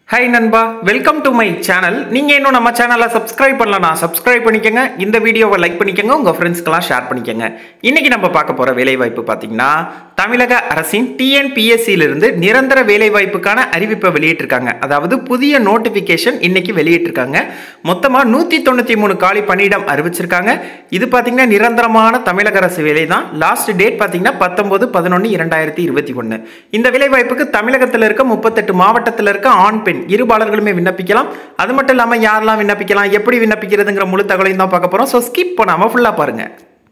hi நண்பா welcome to my channel நீங்கள் இன்னும் நம்ம சேனலை சப்ஸ்கிரைப் பண்ணலனா சப்ஸ்கிரைப் பண்ணிக்கோங்க இந்த வீடியோவை லைக் பண்ணிக்கோங்க உங்கள் ஃப்ரெண்ட்ஸ்க்கெல்லாம் ஷேர் பண்ணிக்கோங்க இன்றைக்கி நம்ம பார்க்க போகிற வேலைவாய்ப்பு பார்த்தீங்கன்னா தமிழக அரசின் டிஎன்பிஎஸ்சியிலிருந்து நிரந்தர வேலைவாய்ப்புக்கான அறிவிப்பை வெளியிட்டிருக்காங்க அதாவது புதிய நோட்டிஃபிகேஷன் இன்னைக்கு வெளியிட்டிருக்காங்க மொத்தமாக நூற்றி தொண்ணூற்றி மூணு காலி பணியிடம் அறிவிச்சிருக்காங்க இது பார்த்தீங்கன்னா நிரந்தரமான தமிழக அரசு வேலை தான் லாஸ்ட் டேட் பார்த்தீங்கன்னா பத்தொன்பது பதினொன்று இரண்டாயிரத்தி இருபத்தி ஒன்று இந்த வேலைவாய்ப்புக்கு தமிழகத்தில் இருக்க முப்பத்தெட்டு மாவட்டத்தில் இருக்க ஆண் பெண் இருபாளர்களுமே விண்ணப்பிக்கலாம் அது மட்டும் இல்லாமல் யாரெல்லாம் விண்ணப்பிக்கலாம் எப்படி விண்ணப்பிக்கிறதுங்கிற முழு தகவலையும் தான் பார்க்க போகிறோம் ஸோ ஸ்கிப் பண்ணாமல் ஃபுல்லாக பாருங்கள்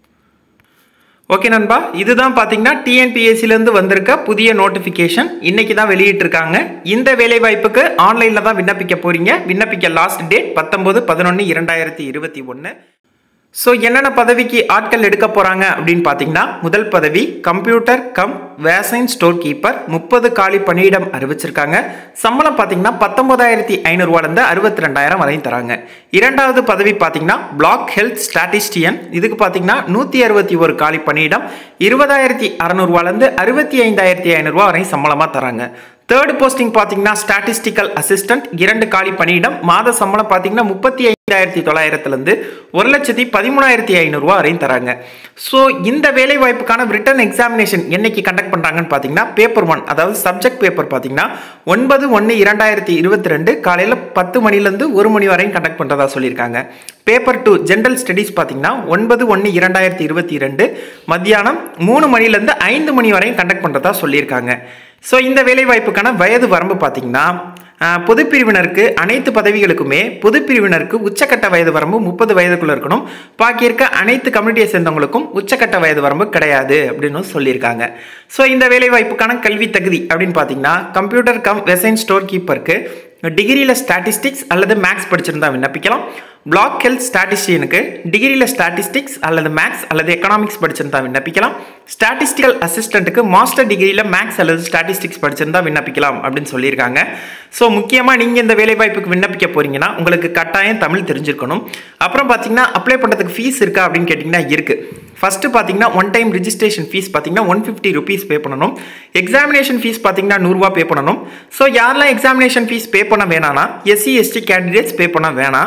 ஓகே நண்பா இதுதான் பார்த்தீங்கன்னா டிஎன்பிஎஸ்சிலேருந்து வந்திருக்க புதிய நோட்டிஃபிகேஷன் இன்னைக்கு தான் வெளியிட்டிருக்காங்க இந்த வேலைவாய்ப்புக்கு ஆன்லைனில் தான் விண்ணப்பிக்க போறீங்க விண்ணப்பிக்க லாஸ்ட் டேட் பத்தொம்போது பதினொன்று இரண்டாயிரத்தி இருபத்தி ஒன்று ஸோ என்னென்ன பதவிக்கு ஆட்கள் எடுக்க போகிறாங்க அப்படின்னு பார்த்தீங்கன்னா முதல் பதவி computer cum vaccine store keeper முப்பது காலி பணியிடம் அறிவிச்சிருக்காங்க சம்பளம் பார்த்தீங்கன்னா பத்தொன்பதாயிரத்தி ஐநூறுரூவாலேருந்து அறுபத்தி ரெண்டாயிரம் வரையும் தராங்க இரண்டாவது பதவி பார்த்தீங்கன்னா பிளாக் ஹெல்த் ஸ்டாட்டிஸ்டியன் இதுக்கு பார்த்தீங்கன்னா நூற்றி அறுபத்தி ஒரு காலி பணியிடம் இருபதாயிரத்தி அறநூறுவாலேருந்து அறுபத்தி ஐந்தாயிரத்தி ஐநூறுரூவா வரையும் சம்பளமாக தராங்க தேர்ட் போஸ்டிங் பார்த்தீங்கன்னா ஸ்டாட்டிஸ்டிக்கல் அசிஸ்டன்ட் இரண்டு காலி பணியிடம் மாத சம்பளம் பார்த்தீங்கன்னா முப்பத்தி ஐந்தாயிரத்தி தொள்ளாயிரத்துலேருந்து ஒரு லட்சத்தி பதிமூணாயிரத்தி ஐநூறுரூவா வரையும் தராங்க ஸோ இந்த வேலை வாய்ப்புக்கான ரிட்டன் எக்ஸாமினேஷன் என்னைக்கு கண்டக்ட் பண்ணுறாங்கன்னு பார்த்தீங்கன்னா பேப்பர் ஒன் அதாவது சப்ஜெக்ட் பேப்பர் பார்த்தீங்கன்னா ஒன்பது ஒன்று இரண்டாயிரத்தி இருபத்தி ரெண்டு காலையில் பத்து மணிலேருந்து ஒரு மணி வரையும் கண்டக்ட் பண்ணுறதா சொல்லியிருக்காங்க பேப்பர் டூ ஜென்ரல் ஸ்டடீஸ் பார்த்தீங்கன்னா ஒன்பது ஒன்று இரண்டாயிரத்தி இருபத்தி ரெண்டு மத்தியானம் மூணு மணிலேருந்து ஐந்து மணி வரையும் கண்டக்ட் பண்ணுறதா சொல்லியிருக்காங்க ஸோ இந்த வேலைவாய்ப்புக்கான வயது வரம்பு பார்த்தீங்கன்னா பொது பிரிவினருக்கு அனைத்து பதவிகளுக்குமே பொது பிரிவினருக்கு உச்சக்கட்ட வயது வரம்பு முப்பது வயதுக்குள்ள இருக்கணும் பாக்கி இருக்க அனைத்து கம்யூனிட்டியை சேர்ந்தவங்களுக்கும் உச்சக்கட்ட வயது வரம்பு கிடையாது அப்படின்னு சொல்லியிருக்காங்க ஸோ இந்த வேலைவாய்ப்புக்கான கல்வி தகுதி அப்படின்னு பார்த்தீங்கன்னா கம்ப்யூட்டர் கம் வெசைன் ஸ்டோர் கீப்பருக்கு டிகிரியில் ஸ்டாட்டிஸ்டிக்ஸ் அல்லது மேக்ஸ் படிச்சிருந்தா விண்ணப்பிக்கலாம் பிளாக் ஹெல்த் ஸ்டாட்டிஸ்டியனுக்கு டிகிரியில் ஸ்டாட்டிஸ்டிக்ஸ் அல்லது மேக்ஸ் அல்லது எக்கனாமிக்ஸ் படிச்சிருந்தா விண்ணப்பிக்கலாம் ஸ்டாட்டிஸ்டிக்கல் அசிஸ்டண்ட்டுக்கு மாஸ்டர் டிகிரியில் மேக்ஸ் அல்லது ஸ்டாட்டிஸ்டிக்ஸ் படிச்சிருந்தா விண்ணப்பிக்கலாம் அப்படின்னு சொல்லியிருக்காங்க ஸோ முக்கியமாக நீங்கள் இந்த வேலைவாய்ப்புக்கு விண்ணப்பிக்க போறீங்கன்னா உங்களுக்கு கட்டாயம் தமிழ் தெரிஞ்சிருக்கணும் அப்புறம் பார்த்தீங்கன்னா அப்ளை பண்ணுறதுக்கு ஃபீஸ் இருக்கா அப்படின்னு கேட்டிங்கன்னா இருக்குது ஃபஸ்ட்டு பார்த்தீங்கன்னா ஒன் டைம் ரிஜிஸ்ட்ரேஷன் ஃபீஸ் பார்த்தீங்கன்னா ஒன் ஃபிஃப்டி ருபீஸ் பே பண்ணணும் எக்ஸாமினேஷன் ஃபீஸ் பார்த்தீங்கன்னா நூறுரூவா பே பண்ணணும் ஸோ யாரெல்லாம் எக்ஸாமினேஷன் ஃபீஸ் பே பண்ண வேணாம்னா எஸ்சி எஸ்டி கேண்டிடேட்ஸ் பே பண்ண வேணாம்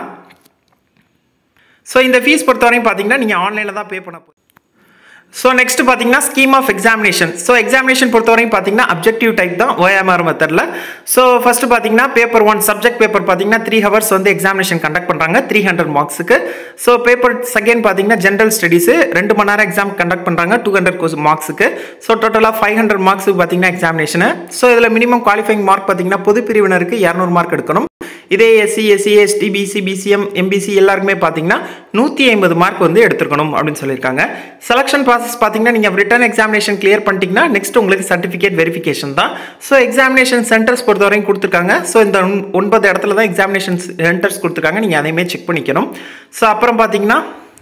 ஸோ இந்த ஃபீஸ் பொறுத்தவரையும் பார்த்தீங்கன்னா நீங்கள் ஆன்லைனில் தான் பே பண்ண போ ஸோ நெக்ஸ்ட் பார்த்தீங்கன்னா scheme of examination so examination பொறுத்தவரையும் பார்த்தீங்கன்னா அப்ஜெக்டிவ் டைப் தான் ஓஎம்ஆர் மெத்தடில் ஸோ ஃபர்ஸ்ட் பார்த்தீங்கன்னா பேப்பர் ஒன் சப்ஜெக்ட் பேப்பர் பார்த்தீங்கன்னா த்ரீ ஹவர்ஸ் வந்து எக்ஸாமினேஷன் கண்டக்ட் பண்ணுறாங்க த்ரீ ஹண்ட்ரட் மார்க்ஸுக்கு ஸோ பேப்பர் செகண்ட் பார்த்தீங்கன்னா ஜென்ரல் ஸ்டடீஸு ரெண்டு மணி நேரம் எக்ஸாம் கண்டக்ட் பண்ணுறாங்க டூ ஹண்ட்ரட் கோர்ஸ் மார்க்ஸுக்கு ஸோ டோட்டலாக ஃபைவ் ஹண்ட்ரட் மார்க்ஸுக்கு பார்த்தீங்கன்னா எக்ஸாமினேஷனு ஸோ இதில் மினிமம் குவாலிஃபைங் மார்க் பார்த்தீங்கன்னா பொது பிரிவினருக்கு இரநூறு மார்க் எடுக்கணும் இதே SC SC ST BC BCM MBC எல்லாருக்குமே பார்த்தீங்கன்னா நூற்றி ஐம்பது மார்க் வந்து எடுத்துருக்கணும் அப்படின்னு சொல்லியிருக்காங்க செலக்ஷன் ப்ராசஸ் பார்த்தீங்கன்னா நீங்கள் ரிட்டன் எக்ஸாமினேஷன் கிளியர் பண்ணிட்டீங்கன்னா நெக்ஸ்ட் உங்களுக்கு சர்டிஃபிகேட் வெரிஃபிகேஷன் தான் ஸோ எக்ஸாமினேஷன் சென்டர்ஸ் பொறுத்த வரைக்கும் கொடுத்துருக்காங்க ஸோ இந்த ஒன்பது இடத்துல தான் எக்ஸாமினேஷன் சென்டர்ஸ் கொடுத்துருக்காங்க நீங்கள் அதையுமே செக் பண்ணிக்கணும் ஸோ அப்புறம் பார்த்தீங்கன்னா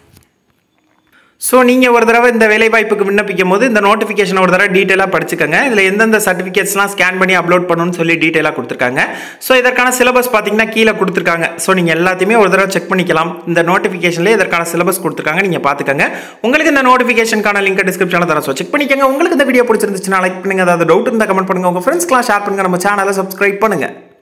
ஸோ நீங்கள் ஒரு தடவை இந்த வேலைவாய்ப்புக்கு விண்ணப்பிக்கும் போது இந்த நோட்டிஃபிகேஷன் ஒரு தடவை டீட்டெயிலாக படிச்சுக்கோங்க இதில் எந்தெந்த சர்டிஃபிகேட்ஸ்லாம் ஸ்கேன் பண்ணி அப்லோட் பண்ணணும்னு சொல்லி டீட்டெயிலாக கொடுத்துருக்காங்க ஸோ இதற்கான சிலபஸ் பார்த்தீங்கன்னா கீழே கொடுத்துருக்காங்க ஸோ நீங்கள் எல்லாத்தையுமே ஒரு தடவை செக் பண்ணிக்கலாம் இந்த நோட்டிஃபிகேஷன்லேயே இதற்கான சிலபஸ் கொடுத்துருக்காங்க நீங்கள் பார்த்துக்கங்க உங்களுக்கு இந்த நோட்டிஃபிகேஷனுக்கான லிங்க் டிஸ்கிரிப்ஷனில் தர ஸோ செக் பண்ணிக்கோங்க உங்களுக்கு இந்த வீடியோ பிடிச்சிருந்துச்சுன்னா லைக் பண்ணுங்கள் அதாவது டவுட் இருந்தால் கமெண்ட் பண்ணுங்கள் உங்கள் ஃப்ரெண்ட்ஸ்க்குலாம் ஷேர் பண்ணுங்கள் நம்ம சேனலை சப்ஸ்கிரைப் பண்ணுங்கள்